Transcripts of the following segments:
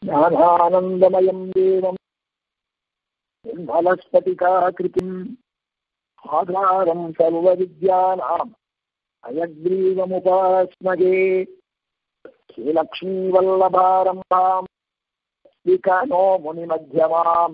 ज्ञानानन्दमयम् देवम् निर्मलस्फटिकाकृतिम् आधारम् सर्वविद्यानाम् अयग्रीवमुपास्मगे श्रीलक्ष्मीवल्लभारम्भाम् विकनो मुनिमध्यमाम्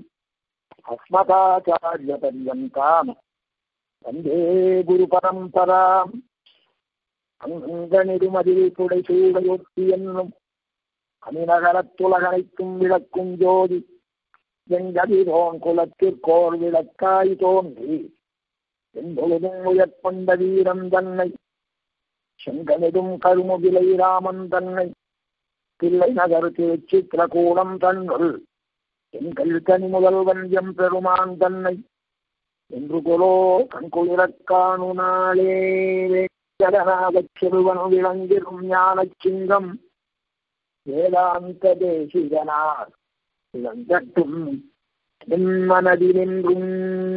अस्मदाचार्यपर्यन्ताम् वन्दे குருபரம்பராம் அங்கனிருமதில் புடை சூடையொட்டி என்னும் அணிநகரத்துலகனைக்கும் விளக்கும் ஜோதி எங்கதிரோன் குலத்திற்கோர் விளக்காய் தோன்றி என்பொழுதும் உயர்கொண்ட வீரம் தன்னை செங்கனிடும் கருமுகிலை ராமன் தன்னை பிள்ளை நகர் திருச்சித்திரகூடம் தன்னுள் எங்கள் தனி முதல்வன் எம் பெருமான் தன்னை என்று கொலோ கண்குளிரக் காணு நாளே வேங்கடநாதச் சிறுவன் விளங்கிடும் ஞானச் சிங்கம் வேதாந்த தேசிகனார் இளந்தட்டும் என் மனதிலென்றும்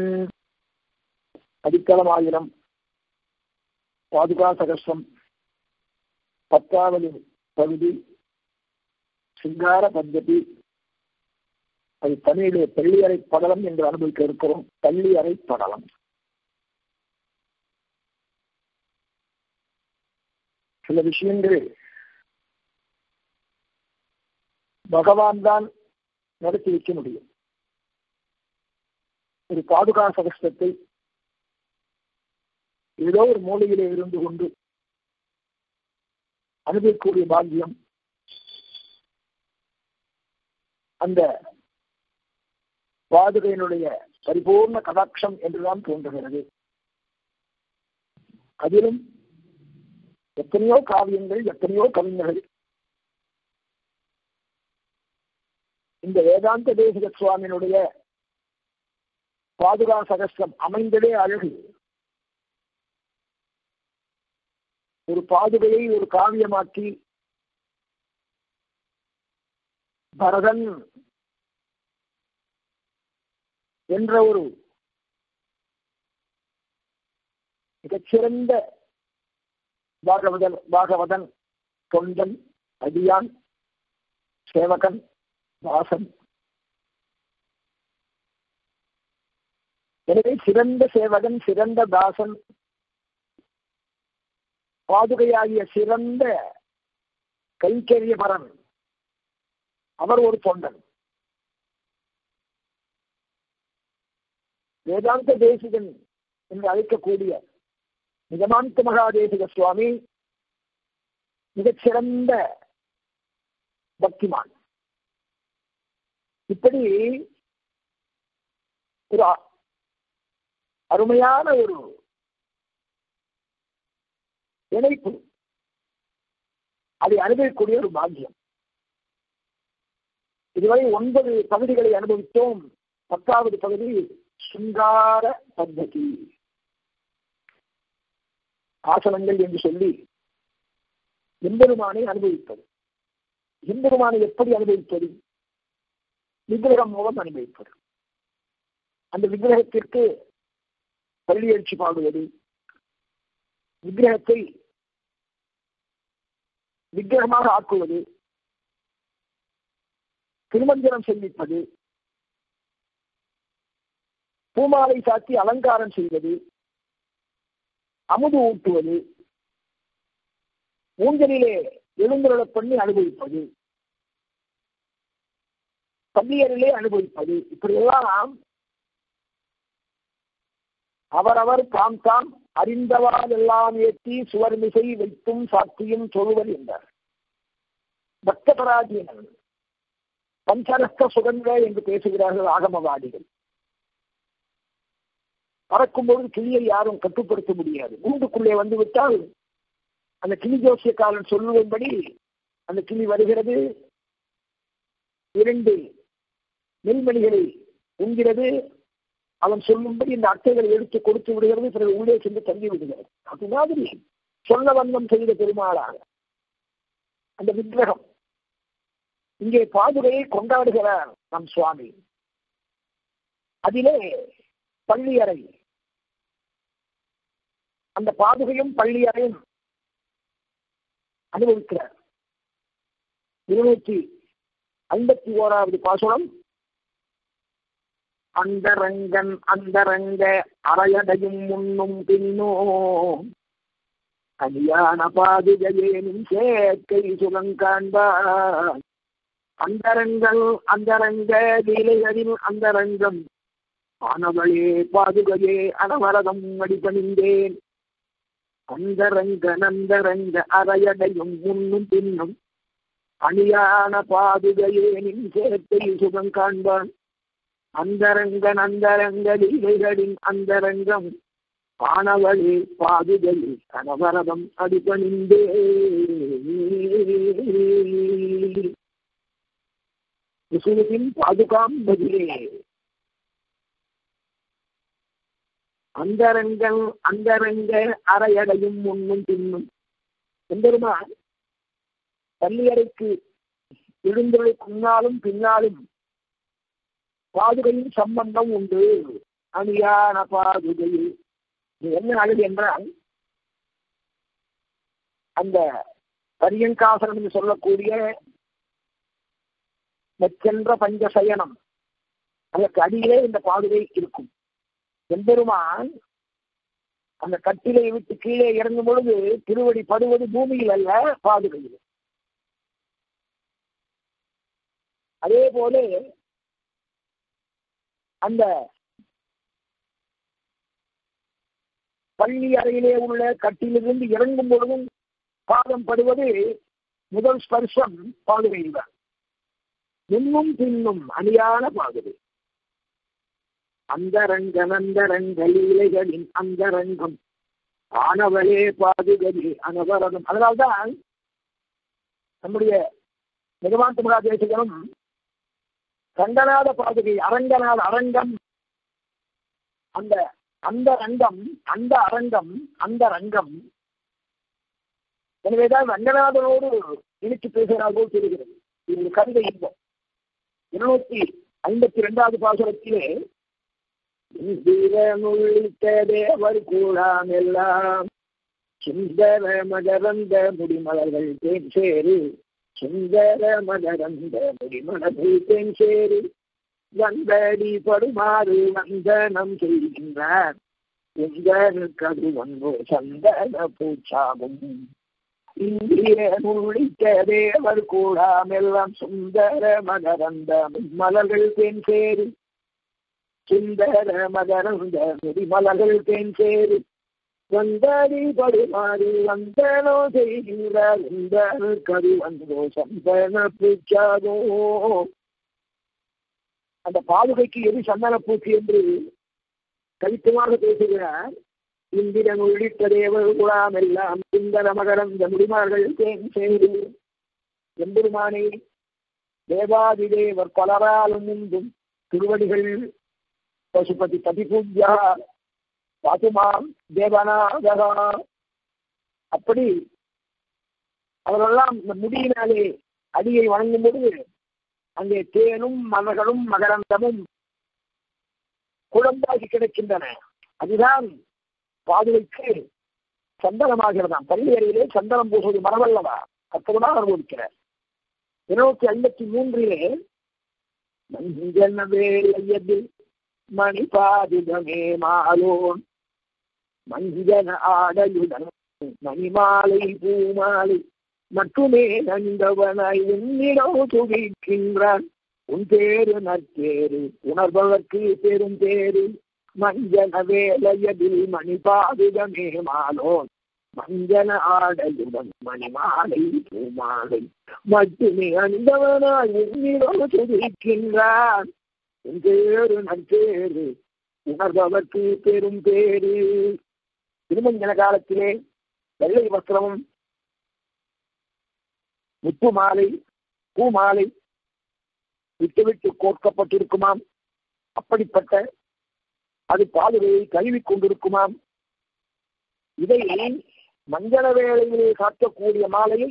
அடித்தளமாயிரம் பாதுகா சகசம் பத்தாவது பகுதி சிங்கார பద్ధதி அது தமிழிலே பள்ளியறை படலம் என்று அனுபவிக்க இருக்கிறோம் பள்ளியறை படலம் சில விஷயங்கள் பகவான் தான் நடத்தி வைக்க முடியும் ஒரு பாதுகா சகஸ்தத்தை ஏதோ ஒரு மூலையிலே இருந்து கொண்டு அனுபவிக்கக்கூடிய பாக்கியம் அந்த பாதுகையினுடைய பரிபூர்ண கடாட்சம் என்றுதான் தோன்றுகிறது அதிலும் எத்தனையோ காவியங்கள் எத்தனையோ கவிஞர்கள் இந்த வேதாந்த தேசிக சுவாமியினுடைய பாதுகா சகஸ்திரம் அமைந்ததே அழகு ஒரு பாதுகையை ஒரு காவியமாக்கி பரதன் என்ற ஒரு மிகச்சிறந்த பாகவதன் பாகவதன் தொண்டன் அடியான் சேவகன் தாசன் எனவே சிறந்த சேவகன் சிறந்த தாசன் பாதுகையாகிய சிறந்த கைக்கரியபரன் அவர் ஒரு தொண்டன் வேதாந்த தேசிகன் என்று அழைக்கக்கூடிய நிஜமாந்த மகாதேசிக சுவாமி மிகச்சிறந்த பக்திமான் இப்படி ஒரு அருமையான ஒரு இணைப்பு அதை அனுபவிக்கக்கூடிய ஒரு பாக்கியம் இதுவரை ஒன்பது பகுதிகளை அனுபவித்தோம் பத்தாவது பகுதி சுங்கார பద్ధதி ஆசனங்கள் என்று சொல்லி எம்பெருமானை அனுபவிப்பது எம்பெருமானை எப்படி அனுபவிப்பது விக்கிரகம் மூலம் அனுபவிப்பது அந்த விக்கிரகத்திற்கு பள்ளி எழுச்சி பாடுவது விக்கிரகத்தை விக்கிரகமாக ஆக்குவது திருமஞ்சனம் செய்விப்பது பூமாலை சாத்தி அலங்காரம் செய்வது அமுது ஊட்டுவது ஊஞ்சலிலே எழுந்துருள பண்ணி அனுபவிப்பது பள்ளியரிலே அனுபவிப்பது இப்படியெல்லாம் அவரவர் தாம் தாம் அறிந்தவால் எல்லாம் ஏற்றி சுவர்மிசை வைத்தும் சாத்தியும் சொல்வது என்றார் பக்தபராஜீனன் பஞ்சரஸ்த சுகங்க என்று பேசுகிறார்கள் ஆகமவாதிகள் பறக்கும்போது கிளியை யாரும் கட்டுப்படுத்த முடியாது கூண்டுக்குள்ளே வந்து விட்டால் அந்த கிளி ஜோசியக்காரன் சொல்லுவதன்படி அந்த கிளி வருகிறது இரண்டு நெல்மணிகளை உண்கிறது அவன் சொல்லும்படி இந்த அட்டைகளை எடுத்து கொடுத்து விடுகிறது பிறகு உள்ளே சென்று தங்கி விடுகிறது அது மாதிரி சொல்ல வந்தம் செய்த பெருமாளாக அந்த விக்கிரகம் இங்கே பாதுகையை கொண்டாடுகிறார் நம் சுவாமி அதிலே பள்ளியறை அந்த பாதுகையும் பள்ளியறையும் அனுபவிக்கிறார் இருநூற்றி ஐம்பத்தி ஓராவது பாசுரம் அந்தரங்கன் அந்தரங்க அரையடையும் முன்னும் பின்னோ கல்யாண பாதுகையேனும் சேர்க்கை சுகம் காண்பார் அந்தரங்கள் அந்தரங்க லீலைகளின் அந்தரங்கம் ஆனவளே பாதுகையே அனவரதம் அடிபணிந்தேன் அந்தரங்க நந்தரங்க அரையடையும் முன்னும் பின்னும் அணியான பாதுகையே நின் சேர்க்கை சுகம் காண்பான் அந்தரங்க நந்தரங்க லீலைகளின் அந்தரங்கம் ஆனவளே பாதுகையே கனவரதம் அடிபணிந்தே விசுவின் பாதுகாம் பதிலே அந்தரங்கள் அந்தரங்க அறையடையும் முன்னும் பின்னும் எம்பெருமான் பள்ளியறைக்கு எழுந்தவளுக்கு முன்னாலும் பின்னாலும் பாதுகையின் சம்பந்தம் உண்டு அணியான பாதுகையில் இது என்ன அழகு என்றால் அந்த பரியங்காசனம் என்று சொல்லக்கூடிய மெச்சென்ற பஞ்சசயனம் அதற்கு அடியிலே இந்த பாதுகை இருக்கும் எம்பெருமான் அந்த கட்டிலை விட்டு கீழே இறங்கும் பொழுது திருவடி படுவது பூமியில் அல்ல பாதுகையில் அதே போல அந்த பள்ளி அறையிலே உள்ள கட்டிலிருந்து இறங்கும் பொழுதும் பாதம் படுவது முதல் ஸ்பர்சம் பாதுகையில் தான் முன்னும் பின்னும் அணியான பாதுகை அந்தரங்க நந்தரங்க லீலைகளின் அந்தரங்கம் ஆனவளே பாதுகதி அனவரதம் அதனால்தான் நம்முடைய நிகமாந்த முகா தேசிகனும் ரங்கநாத பாதுகை அரங்கநாத அரங்கம் அந்த அந்த ரங்கம் அந்த அரங்கம் அந்த ரங்கம் எனவேதான் ரங்கநாதனோடு இணைத்து பேசுகிறார் போல் தெரிகிறது இது ஒரு கவிதை இன்பம் இருநூத்தி ஐம்பத்தி இரண்டாவது பாசுரத்திலே இந்திரனுள்ளிட்ட தேவர் கூடாம் எல்லாம் சுந்தர மகரந்த முடிமலர்கள் தேன் சேரு சுந்தர மகரந்த முடிமலர்கள் தேன் சேரு வந்தடி படுமாறு வந்தனம் செய்கின்றார் உங்கள் கது வந்தோ சந்தன பூச்சாகும் இந்திரனுள்ளிட்ட தேவர் கூடாமெல்லாம் சுந்தர மகரந்த மலர்கள் தேன் சேரு சுந்தர மகரந்த முடிமலர்கள் தேன் சேரு வந்தாடி படுமாறி வந்தனோ செய்கிறார் இந்த கரு வந்தோ சந்தன பூச்சாகோ அந்த பாதுகைக்கு எது சந்தன பூச்சி என்று கவித்துமாக பேசுகிறார் இந்திரன் உள்ளிட்ட தேவர் குலாம் எல்லாம் சுந்தர மகரந்த முடிமார்கள் தேன் செய்து எம்பெருமானை தேவாதிதேவர் பலராலும் முன்பும் திருவடிகள் பசுபதி பதிபூஜா பாத்துமாம் தேவனாதகா அப்படி அவரெல்லாம் இந்த முடியினாலே அடியை வணங்கும் பொழுது அங்கே தேனும் மலர்களும் மகரந்தமும் குழம்பாகி கிடக்கின்றன அதுதான் பாதுகைக்கு சந்தனமாகிறதாம் பள்ளி அறையிலே சந்தனம் பூசுவது மரவல்லவா அற்புதமாக அனுபவிக்கிறார் இருநூத்தி ஐம்பத்தி மூன்றிலே மஞ்சள் மணி பாதிதமே மாலோன் மஞ்சன ஆடையுடன் மணிமாலை பூமாலை மட்டுமே நந்தவனாய் உன்னிடம் துடிக்கின்றான் உன் பேரு நற்பேரு உணர்பவர்க்கு பெரும் பேரு மஞ்சன வேலையதில் மணி பாதுகமே மாலோன் மஞ்சன ஆடையுடன் மணிமாலை பூமாலை மட்டுமே அந்தவனாய் உன்னிடம் துடிக்கின்றான் உன் பேரு நற்பேரு உணர்பவர்க்கு பெரும் பேரு திருமஞ்சன காலத்திலே வெள்ளை வஸ்திரமும் முத்து மாலை பூ மாலை விட்டு விட்டு கோர்க்கப்பட்டிருக்குமாம் அப்படிப்பட்ட அது பாதுகையை கழுவி கொண்டிருக்குமாம் இதை மஞ்சள வேளையிலே காட்டக்கூடிய மாலையை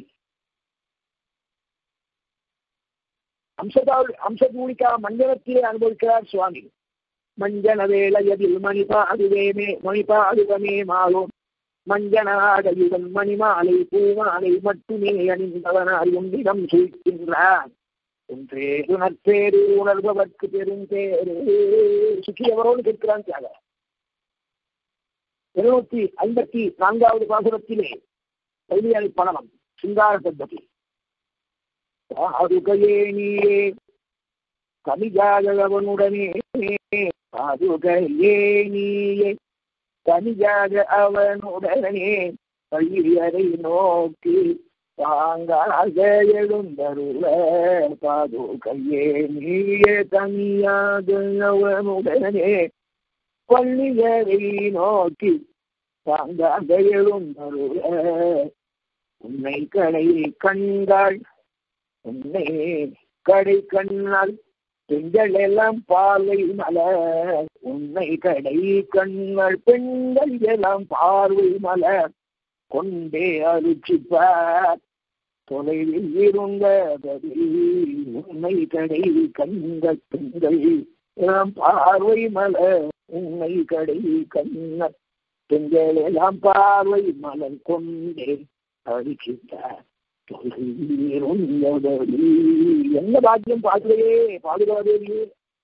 அம்சதாள் அம்சதூளிக்கா மஞ்சளத்திலே அனுபவிக்கிறார் சுவாமி மஞ்சன வேளையதில் மணிபாதுவேமே மணிபாதுகமே மாலோம் மஞ்சனாடையுடன் மணிமாலை பூமாலை மட்டுமே அணிந்தவனாய் உன்னிடம் சுழிக்கின்றார் ஒன்றேது நற்பேரு உணர்பவர்க்கு பெருந்தேரு சுற்றியவரோடு கேட்கிறான் தியாக இருநூத்தி ஐம்பத்தி நான்காவது பாசுரத்திலே கல்வியாளி பணம் சிங்கார பద్ధதி பாதுகையே நீயே கனிஜாகவனுடனே பாதுகையே நீயே கனிஜாக அவனுடனே பள்ளியறை நோக்கி தாங்காக எழுந்தருள பாதுகையே நீயே தனியாக அவனுடனே பள்ளியறை நோக்கி தாங்காக எழுந்தருள உன்னை கடை கண்டாள் உன்னை கடை கண்ணால் பெண்கள் எல்லாம் பார்வை மலர் உன்னை கடை கண்கள் பெண்கள் எல்லாம் பார்வை மலர் கொண்டே அருச்சிப்பார் தொலைவில் இருந்தபடி உன்னை கடை கண்கள் பெண்கள் எல்லாம் பார்வை மலர் உன்னை கடை கண்ணல் பெண்கள் எல்லாம் பார்வை மலர் கொண்டே அருச்சிப்பார் என்ன பாக்கியம் பாதுகையே பாதுகாதேவியே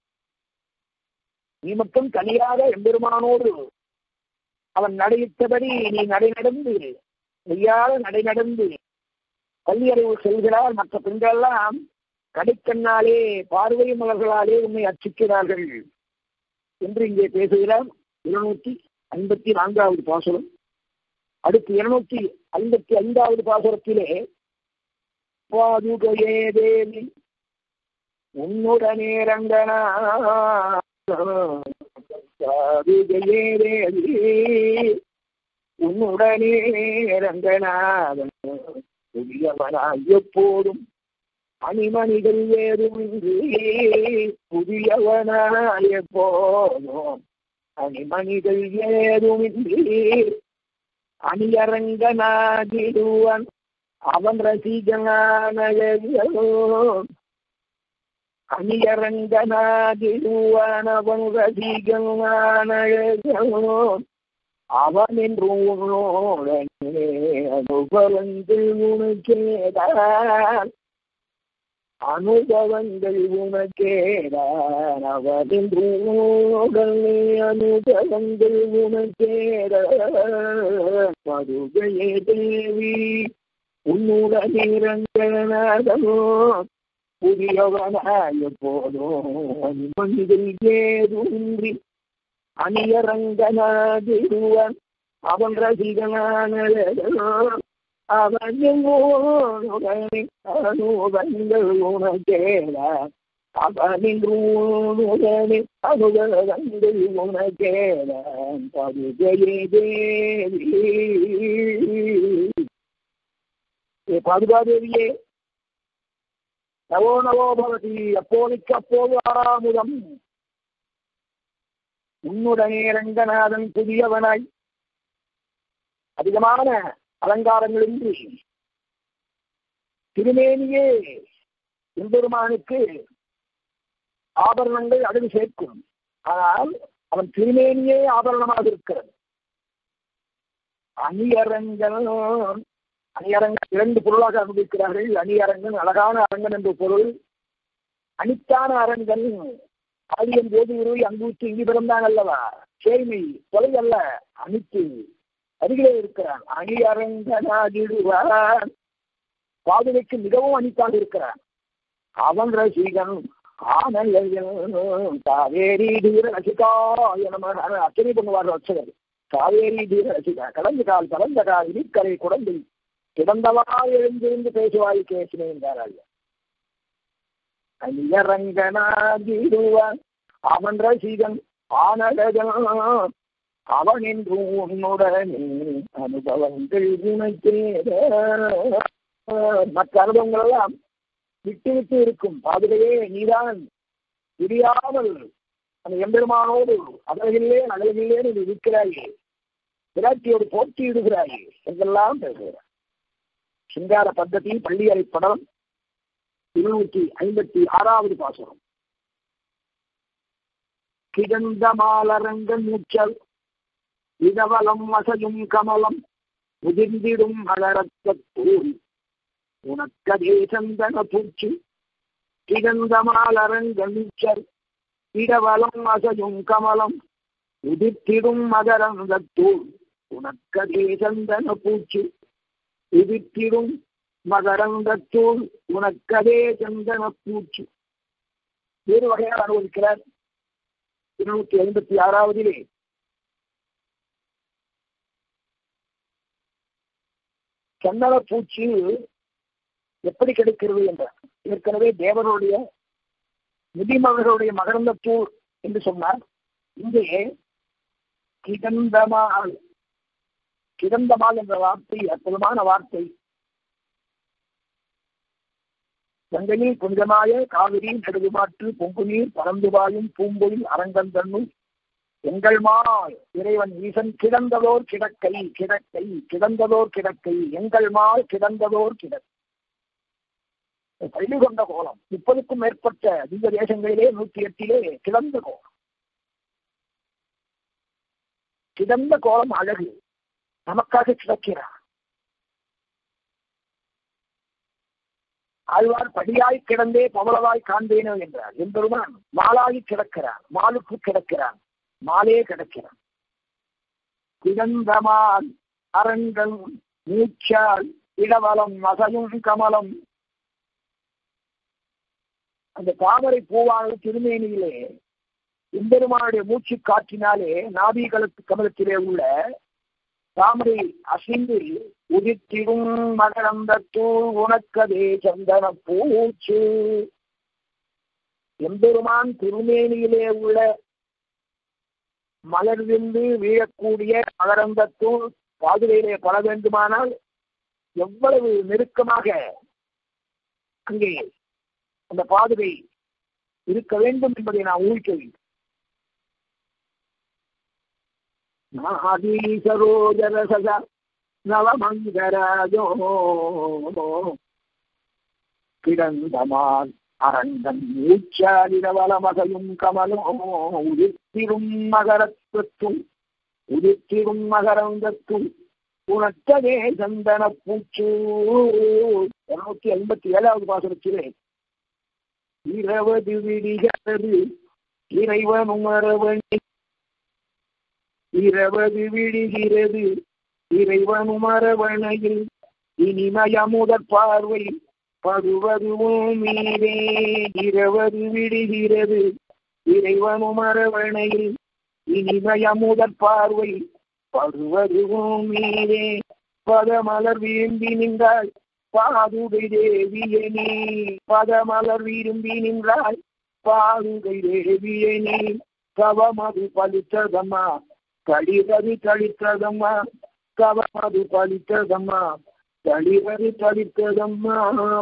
நீ மட்டும் தனியாக எம்பெருமானோடு அவன் நடையிட்டபடி நீ நடை நடந்து மெய்யாத நடை நடந்து கல்வியறிவு செல்கிறார் மற்ற பெண்களெல்லாம் கடைக்கண்ணாலே பார்வை மலர்களாலே உன்னை அர்ச்சிக்கிறார்கள் என்று இங்கே பேசுகிறார் இருநூத்தி ஐம்பத்தி நான்காவது பாசுரம் அடுத்து இருநூத்தி ஐம்பத்தி ஐந்தாவது பாசுரத்திலே பாதுகையே தேவி உன்னுடனே ரங்கனா பாதுகையே தேவி உன்னுடனே ரங்கநாதன் புதியவனாய் எப்போதும் அணிமணிகள் ஏதுமின்றி புதியவனாய் எப்போதும் அணிமணிகள் ஏதுமின்றி அணியரங்கனாகிடுவன் அவன் ரசிகனானோ அணியரங்கனாகிடுவான் அவன் ரசிகனானோ அவன் என்று உன்னோடனே அனுபவங்கள் உனக்கேதான் அனுபவங்கள் உனக்கேதான் அவன் என்று உன்னோடனே அனுபவங்கள் உனக்கேதான் மதுகையே தேவி உன்னுடனே ரங்கநாதனோ புதியவனாய போதும் மனிதன் ஏதுன்றி அணியரங்கனாதிருவன் அவன் ரசிகனானோ அவன் எங்கோனுடனே அனுபங்கள் உனக்கேடா அவனின் உடனே அனுபவங்கள் உனக்கேடான் பதுகையே தேவி ஏ பாதுகாதேவியே நவோ நவோ பவதி அப்போதைக்கு அப்போது ஆறாமுதம் உன்னுடனே ரங்கநாதன் புதியவனாய் அதிகமான அலங்காரங்களின்றி திருமேனியே எம்பெருமானுக்கு ஆபரணங்கள் அழகு சேர்க்கும் ஆனால் அவன் திருமேனியே ஆபரணமாக இருக்கிறது அணியரங்கன் அணியரங்கன் இரண்டு பொருளாக அனுபவிக்கிறார்கள் அணியரங்கன் அழகான அரங்கன் என்ற பொருள் அனித்தான அரங்கன் ஆடியம் போது உருவி அங்குத்து இங்கு பிறந்தான் அல்லவா சேமை தொலை அல்ல அனித்து அருகிலே இருக்கிறான் அணி அரங்கனாகிடுவான் பாதுகைக்கு மிகவும் அனித்தாக இருக்கிறான் அவன் ரசிகன் ஆனந்தம் காவேரி தீர ரசிகா என அச்சனை பண்ணுவார் ரட்சகர் காவேரி தீர ரசிகா கலந்து கால் கலந்த கால் இனிக்கரை குழந்தை கிடந்தவா எழுந்திருந்து பேசுவாய் கேசினேன் என்றார்கள் அணியரங்கனாகிடுவான் அவன் ரசிகன் ஆனடகன் அவன் என்று உன்னுடனே அனுபவங்கள் உனக்கேத மற்ற அனுபவங்கள் எல்லாம் விட்டு விட்டு இருக்கும் பாதுகையே நீதான் பிரியாமல் அந்த எம்பெருமானோடு அழகிலே அழகிலே நீ இருக்கிறாயே விராட்டியோடு போட்டியிடுகிறாயே என்றெல்லாம் பேசுகிறார் சிங்கார பద్ధதி பள்ளியறை படம் இருநூற்றி ஐம்பத்தி ஆறாவது பாசுரம் கிடந்த மாலரங்க மூச்சல் இதவலம் அசையும் கமலம் முதிர்ந்திடும் மலரத்த தூரி உனக்கதே சந்தன பூச்சி திகந்தமாலரங்கமிச்சர் இடவலம் அசையும் கமலம் உதிர்த்திடும் மகரந்தத்தூள் உனக்கதே சந்தன பூச்சி உதிர்த்திடும் மகரந்தத்தூள் உனக்கதே சந்தன பூச்சி வேறு வகையாக அனுபவிக்கிறார் இருநூத்தி ஐம்பத்தி ஆறாவதிலே சந்தன பூச்சி எப்படி கிடைக்கிறது என்றார் ஏற்கனவே தேவனுடைய நிதிமகனுடைய மகரந்தப்பூ என்று சொன்னார் இங்கே கிடந்தமால் கிடந்தமால் என்ற வார்த்தை அற்புதமான வார்த்தை கங்கையில் புனிதமாய காவிரி நெடுமாற்று பொங்குநீர் பரந்துபாயும் பூம்பொழில் அரங்கந்தன்னுள் எங்கள் மால் இறைவன் ஈசன் கிடந்ததோர் கிடக்கை கிடக்கை கிடந்ததோர் கிடக்கை எங்கள் மால் கிடந்ததோர் கிடக்கை பள்ளி கொண்ட கோலம் முப்பதுக்கும் மேற்பட்ட திவ்ய தேசங்களிலே நூத்தி எட்டிலே கிடந்த கோலம் கிடந்த கோலம் அழகு நமக்காக கிடக்கிறார் ஆழ்வார் படியாய் கிடந்தே பவளவாய் காண்பேனோ என்றார் என்பதுதான் மாலாகி கிடக்கிறார் மாலுக்கு கிடக்கிறான் மாலே கிடக்கிறான் கிடந்த மால் அரங்கள் மூச்சால் இடவலம் அசையும் கமலம் அந்த தாமரை பூவானது திருமேனியிலே எம்பெருமானுடைய மூச்சு காற்றினாலே நாபி கலத்து கமலத்திலே உள்ள தாமரை அசைந்து உதித்திடும் மகரந்தத்தூள் உனக்கதே சந்தன பூச்சு எம்பெருமான் திருமேனியிலே உள்ள மலர்விந்து வீழக்கூடிய மகரந்தத்தூள் பாதுகையிலே பட வேண்டுமானால் எவ்வளவு நெருக்கமாக அங்கே அந்த பாதுகை இருக்க வேண்டும் என்பதை நான் ஊழிக்க வேண்டும் நாதீசரோஜரச நவமங்கராஜோ கிடந்தமால் அரண்டம் மூச்சாலிரவலமகையும் கமலோ உதிர்த்திரும் மகரத்துவத்தும் உதிர்த்திரும் மகரந்தத்தும் உனத்ததே சந்தன பூச்சு இருநூத்தி ஐம்பத்தி ஏழாவது பாசனத்திலே இருபது விடிகிறது இறைவன் உமரவனி இருபது விடுகிறது இறைவன் உமரவனையில் இனிமயமுதற் பார்வை படுவதுவும் மீதே இருபது விடுகிறது இறைவன் உமரவனையில் இனிமயமுதற் பார்வை படுவதுவும் மீதே பதமலர் விரும்பி நின்றாள் பாதுகை தேவியே நீ பதமலர் விரும்பி நின்றாள் பாதுகை தேவியே நீ கவமது பலித்ததம்மா கழிவது கழித்ததம்மா கவமது பலித்ததம்மா கழிவது கழித்ததம்மா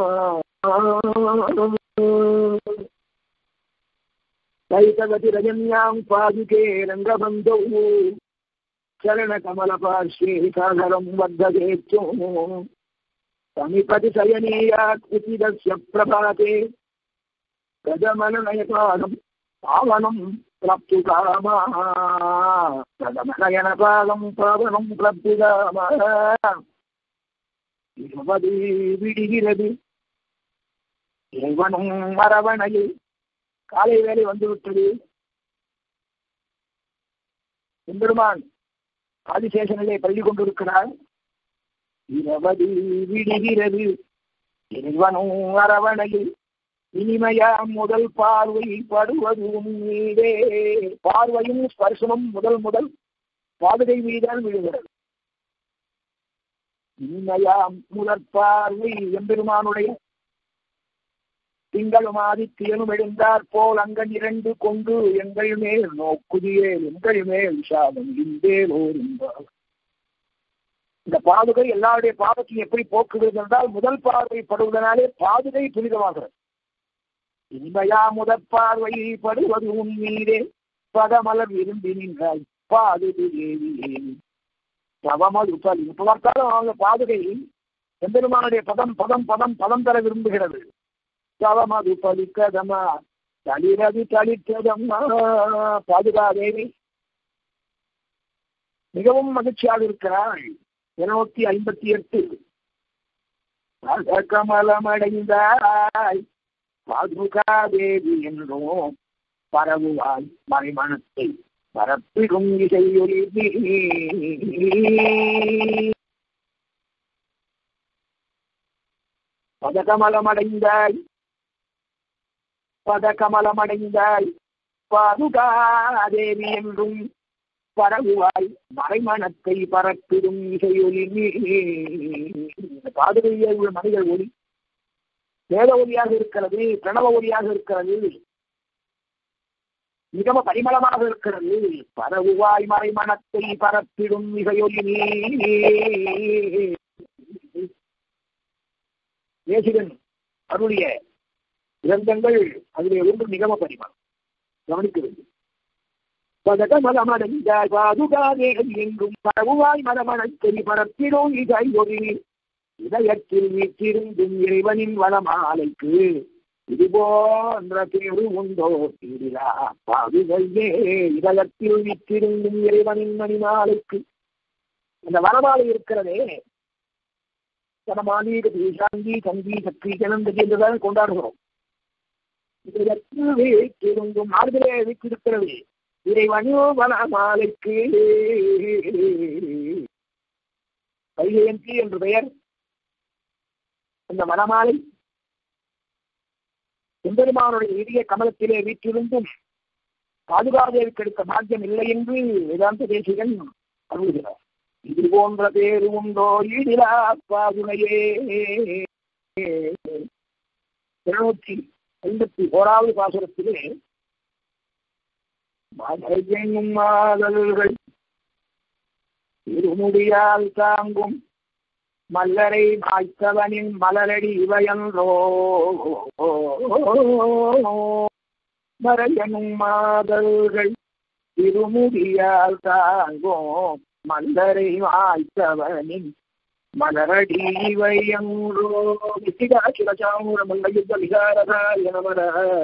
கைதகதி ரஜன்யாம் பாதுகே ரங்கபந்தோ चरणकमलपार्श्वे सागरं वर्धयेत्यो समिपति शयनीयात् उचितस्य प्रभाते गजमननयपादं पावनं प्राप्तुकामा गजमनयनपादं पावनं प्राप्तुकामा இருபது விடுகிறது இறைவனும் மரவணையில் காலை வேலை வந்துவிட்டது எம்பெருமான் ஆதிசேஷனிலே பள்ளி கொண்டிருக்கிறார் இருபது விடுகிறது இறைவனும் அரவணையில் இனிமையா முதல் பார்வை படுவதும் மீதே பார்வையும் ஸ்பர்சமும் முதல் முதல் பாதுகை மீதான் விழுகிறது இனிமையா முதற் பார்வை எம்பெருமானுடைய திங்களும் ஆதித்தியனும் எழுந்தார் போல் அங்கன் இரண்டு கொண்டு எங்கள் மேல் நோக்குதியே எங்கள் மேல் சாதம் இந்தேலோர் என்பார் இந்த பாதுகை எல்லாருடைய பாவத்தையும் எப்படி போக்குகிறது என்றால் முதல் பார்வை படுவதனாலே பாதுகை புனிதமாகிறது இனிமையா முதற் பார்வை படுவது உன் மீதே பதமலர் விரும்பி நின்றாய் பாதுகை தேவியே தவமது பலி இப்ப பார்த்தாலும் அவங்க பாதுகை எம்பெருமானுடைய பதம் பதம் பதம் பதம் தர விரும்புகிறது தவமது பலிக்கதமா தளிரது தளித்ததம்மா பாதுகாதேவி மிகவும் மகிழ்ச்சியாக இருக்கிறாள் இருநூத்தி ஐம்பத்தி எட்டு கமலமடைந்தாய் பாதுகாதேவி என்றும் பரவுவாய் மறைமணத்தை பரப்பிடும் இசையொலி பதகமலமடைந்தாய் பதகமலமடைந்தாய் பாதுகாதேவி என்றும் பரவுவாய் மறைமணத்தை பரப்பிடும் இசையொலி பாதுகையில் உள்ள மனிதர் ஒளி வேத ஒலியாக இருக்கிறது பிரணவ ஒலியாக இருக்கிறது மிகவும் பரிமளமாக இருக்கிறது பரவுவாய் மறைமணத்தை பரப்பிடும் மிகையொலி தேசிகன் அருளிய கிரந்தங்கள் அதிலே ஒன்று நிகம பரிமளம் கவனிக்க வேண்டும் பதகமலமடைந்த பாதுகாதேவி எங்கும் பரவுவாய் மரமணத்தை பரப்பிடும் இதை ஒரு இதயத்தில் வீற்றிருந்தும் இறைவனின் வளமாலைக்கு இது போன்ற பேரு உண்டோ தீரிலா பாதுகையே இதயத்தில் வீற்றிருந்தும் இறைவனின் மணிமாலைக்கு அந்த வனமாலை இருக்கிறதே வனமாலி சாந்தி சந்தி சக்தி ஜனந்ததி என்றுதான் கொண்டாடுகிறோம் இதயத்தில் வீற்றிருந்தும் மார்பிலே வீற்றிருக்கிறது இறைவனோ வனமாலைக்கு கையந்தி என்று பெயர் அந்த மணமாலை எம்பெருமானுடைய இடிய கமலத்திலே வீற்றிருந்தும் பாதுகாதேவிக்கு எடுத்த பாக்கியம் இல்லை என்று வேதாந்த தேசிகன் அருள்கிறார் இது போன்ற பேரு உண்டோ ஈடிலா பாதுனையே இருநூற்றி ஐம்பத்தி ஓராவது பாசுரத்திலே மலையெங்கும் மாதல்கள் இருமுடியால் தாங்கும் மல்லரை மாய்த்தவனின் மலரடி இவையன்றோ மறையனும் மாதல்கள் திருமுடியால் தாங்கும் மல்லரை மாய்த்தவனின் மலரடி இவையன்றோ விசிகா சிவசாமுர மல்லையுத்த விகாரதாய நமர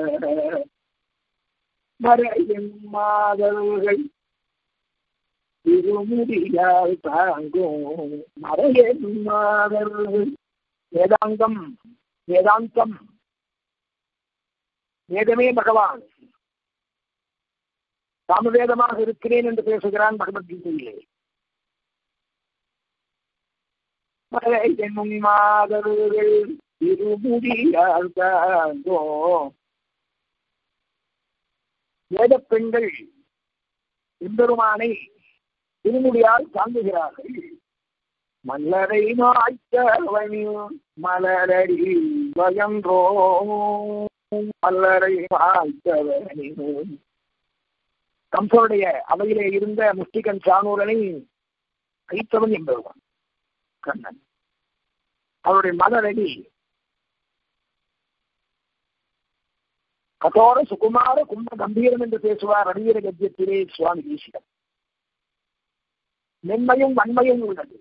மறையும் மாதல்கள் திருமுடியால் தாங்கும் மறையமாதர்கள் வேதாந்தம் வேதாந்தம் வேதமே பகவான் சாமவேதமாக இருக்கிறேன் என்று பேசுகிறான் பகவத்கீதையிலே மறையும் மாதர்கள் திருமுடியால் தாங்கும் வேத பெண்கள் எம்பெருமானை திருமுடியால் தாங்குகிறார்கள் மல்லரை மாய்த்தவனியும் மலரடி பயன்றோ மல்லரை மாய்த்தவனியும் கம்சனுடைய அவையிலே இருந்த முஷ்டிகன் சானூரனை கைத்தவன் என்பவன் கண்ணன் அவருடைய மலரடி கதோர சுகுமார கும்ப கம்பீரம் என்று பேசுவார் ரவீர கத்தியத்திலே சுவாமி தேசிகன் மென்மையும் வன்மையும் உள்ளது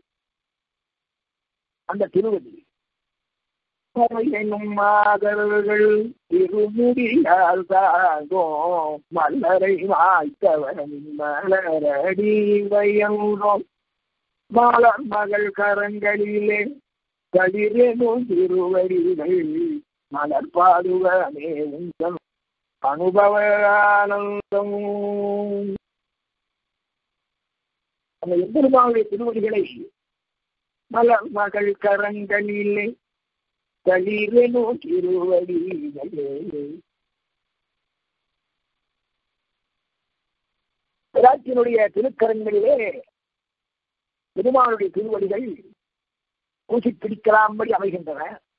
அந்த திருவதி என்னும் மாதர்கள் திருமுடியால் தாகோ மலரை வாய்த்தவன் மலரடி வயங்கோ மாலர் மகள் கரங்களிலே களிரெனும் திருவடிகள் மலர் பாடுவனே உங்கள் அனுபவ ஆனந்தம் அந்த எம்பெருமானுடைய திருவடிகளை மலர் மகள் கரங்களிலே களிரெனோ திருவடிகளே பிராட்டினுடைய திருக்கரங்களிலே பெருமானுடைய திருவடிகள் பூசி பிடிக்கலாம்படி அமைகின்றன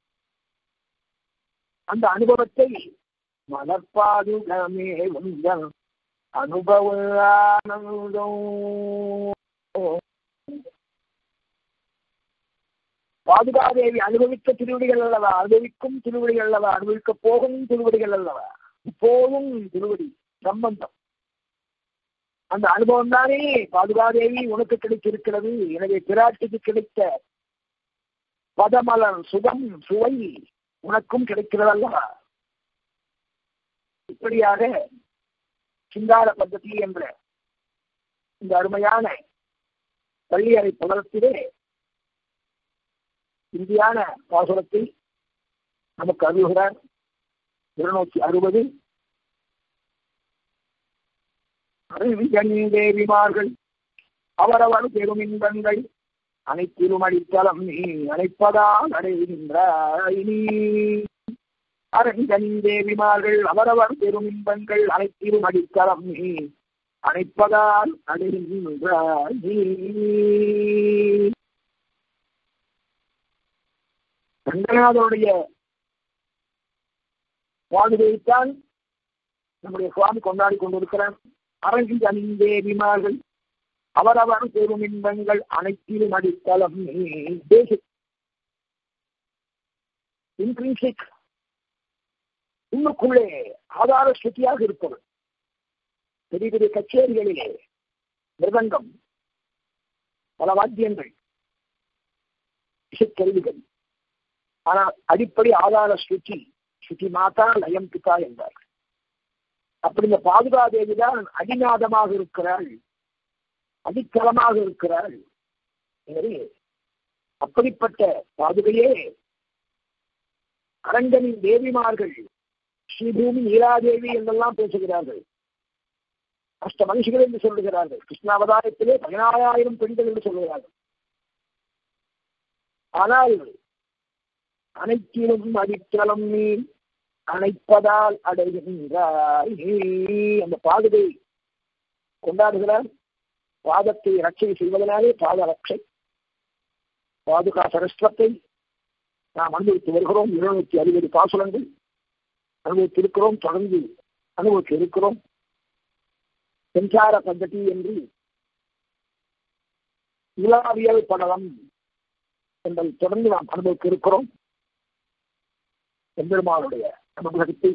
அந்த அனுபவத்தை மலர்பாதுகமே உங்கள் அனுபவ ஆனந்தம் பாதுகாதேவி அனுபவித்த திருவடிகள் அல்லவா அனுபவிக்கும் திருவடிகள் அல்லவா அனுபவிக்க போகும் திருவடிகள் அல்லவா இப்போதும் திருவடி சம்பந்தம் அந்த அனுபவம் தானே பாதுகாதேவி உனக்கு கிடைத்திருக்கிறது எனவே பிராட்டிக்கு கிடைத்த பதமலர் சுகம் சுவை உனக்கும் கிடைக்கிறது அல்லவா இப்படியாக சிங்கார பద్ధதி என்ற இந்த அருமையான பள்ளியறை புலத்திலே இந்தியான பாசுரத்தை நமக்கு அருள்கிறார் இருநூத்தி அறுபது அறிவிகன் தேவிமார்கள் அவரவர் பெரும் இன்பங்கள் அனைத்திலும் அடித்தளம் நீ அழைப்பதால் அடைகின்றாய் நீ அரங்கனின் தேவிமார்கள் அவரவர் பெரும் இன்பங்கள் அனைத்திலும் அடித்தளம் நீ அழைப்பதால் அடைகின்றாய் நீ ரங்கநாதனுடைய வாழ்வைத்தான் நம்முடைய சுவாமி கொண்டாடி கொண்டிருக்கிறார் அரங்கில் அணிந்தேவிமார்கள் அவரவர் பெரும் இன்பங்கள் அனைத்திலும் அடித்தளம் பேசிக் இன்ட்ரின்சிக் உள்ளுக்குள்ளே ஆதார ஸ்ருதியாக இருப்பது பெரிய பெரிய கச்சேரிகளிலே மிருதங்கம் பல வாத்தியங்கள் இசைக்கருவிகள் ஆனால் அடிப்படை ஆதார ஸ்ருதி ஸ்ருதி மாதா லயம் பிதா என்றார் அப்படி இந்த பாதுகாதேவி தான் அடிநாதமாக இருக்கிறாள் அடித்தளமாக இருக்கிறாள் எனவே அப்படிப்பட்ட பாதுகையே அரங்கனின் தேவிமார்கள் ஸ்ரீபூமி நீலாதேவி என்றெல்லாம் பேசுகிறார்கள் அஷ்ட மனுஷிகள் என்று சொல்லுகிறார்கள் கிருஷ்ணாவதாரத்திலே பதினாறாயிரம் பெண்கள் என்று சொல்லுகிறார்கள் ஆனால் அனைத்திலும் அடித்தளம் நீ அணைப்பதால் அடைகின்றாய் அந்த பாதுகை கொண்டாடுகிறார் பாதத்தை ரட்சை செய்வதனாலே பாத ரட்சை பாதுகா சரஸ்வத்தை நாம் அனுபவித்து வருகிறோம் இருநூத்தி அறுபது பாசுரங்கள் அனுபவித்திருக்கிறோம் தொடர்ந்து அனுபவித்து இருக்கிறோம் செஞ்சார பద్ధதி என்று உலாவியல் படலம் என்பதை தொடர்ந்து நாம் அனுபவிக்க இருக்கிறோம் எம்பெருமானுடைய அனுபவத்தை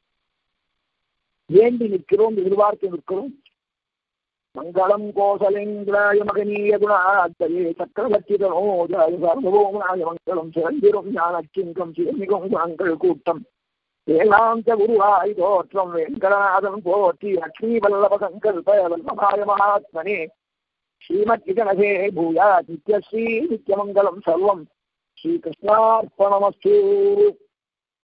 வேண்டி நிற்கிறோம் எதிர்பார்த்து நிற்கிறோம் மங்களம் கோசலேந்திராய மகனீய குணாத்தயே சக்கரவர்த்திதனோஜாய சர்வபோமனாய மங்களம் சிறந்திரும் ஞானச்சிங்கம் சிறுமிகும் குணங்கள் கூட்டம் வேதாந்த குருவாய் தோற்றம் வெங்கடநாதன் போற்றி லக்ஷ்மி வல்லப சங்கல்ப வல்லபாய மகாத்மனே ஸ்ரீமத் விகணசே பூயா நித்யஸ்ரீ நித்யமங்கலம் சர்வம் ஸ்ரீகிருஷ்ணார்ப்பணமஸ்து